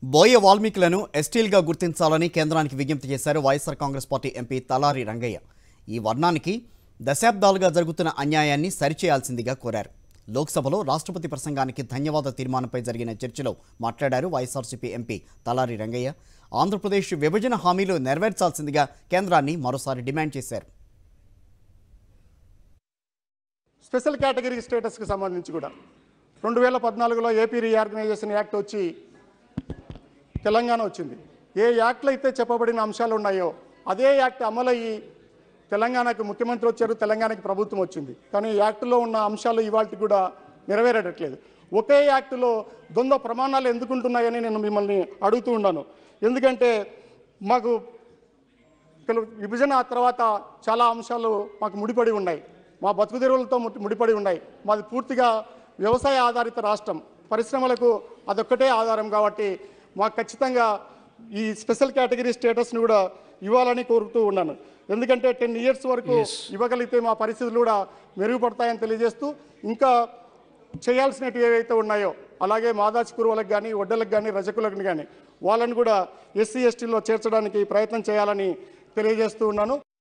బోయ వాల్మీకులను ఎస్టీలుగా గుర్తించాలని కేంద్రానికి విజ్ఞప్తి చేశారు YSR Congress party MP Talari Rangaiah ఈ వర్ణానికి దశాబ్దాలుగా జరుగుతున్న అన్యాయాన్ని సరిచేయాల్సిందిగా కోరారు లోక్సభలో రాష్ట్రపతి ప్రసంగానికి ధన్యవాద తీర్మానంపై జరిగిన చర్చలో మాట్లాడారు వైఎస్ఆర్సీపీ ఎంపీ తలారి రంగయ్య ఆంధ్రప్రదేశ్ విభజన హామీలు నెరవేర్చాల్సిందిగా కేంద్రాన్ని మరోసారి డిమాండ్ చేశారు స్పెషల్ కేటగిరీ స్టేటస్కి సంబంధించి కూడా రెండు వేల పద్నాలుగులో ఏపీ రీఆర్గనైజేషన్ యాక్ట్ వచ్చి తెలంగాణ వచ్చింది ఏ యాక్ట్లో అయితే చెప్పబడిన అంశాలు ఉన్నాయో అదే యాక్ట్ అమలయ్యి తెలంగాణకు ముఖ్యమంత్రి వచ్చారు తెలంగాణకి ప్రభుత్వం వచ్చింది కానీ ఈ యాక్టులో ఉన్న అంశాలు ఇవాళకి కూడా నెరవేరట్లేదు ఒకే యాక్టులో ద్వంద్వ ప్రమాణాలు ఎందుకుంటున్నాయని నేను మిమ్మల్ని అడుగుతూ ఉన్నాను ఎందుకంటే మాకు తెలు- విభజన తర్వాత చాలా అంశాలు మాకు ముడిపడి ఉన్నాయి మా బతుకు తెరువులతో ముడి- ముడిపడి ఉన్నాయి మాది పూర్తిగా వ్యవసాయ ఆధారిత రాష్ట్రం పరిశ్రమలకు అదొక్కటే ఆధారం కాబట్టి మాకు ఖచ్చితంగా ఈ స్పెషల్ కేటగిరీ స్టేటస్ని కూడా ఇవ్వాలని కోరుతూ ఉన్నాను ఎందుకంటే టెన్ ఇయర్స్ వరకు ఇవ్వగలిగితే మా పరిస్థితులు కూడా మెరుగుపడతాయని తెలియజేస్తూ ఇంకా చేయాల్సినవి ఏవైతే ఉన్నాయో అలాగే మాదాచి కురువులకు కానీ ఒడ్డలకు కానీ రజకులకు కానీ వాళ్ళని కూడా ఎస్సీ ఎస్టీలో చేర్చడానికి ప్రయత్నం చేయాలని తెలియజేస్తూ ఉన్నాను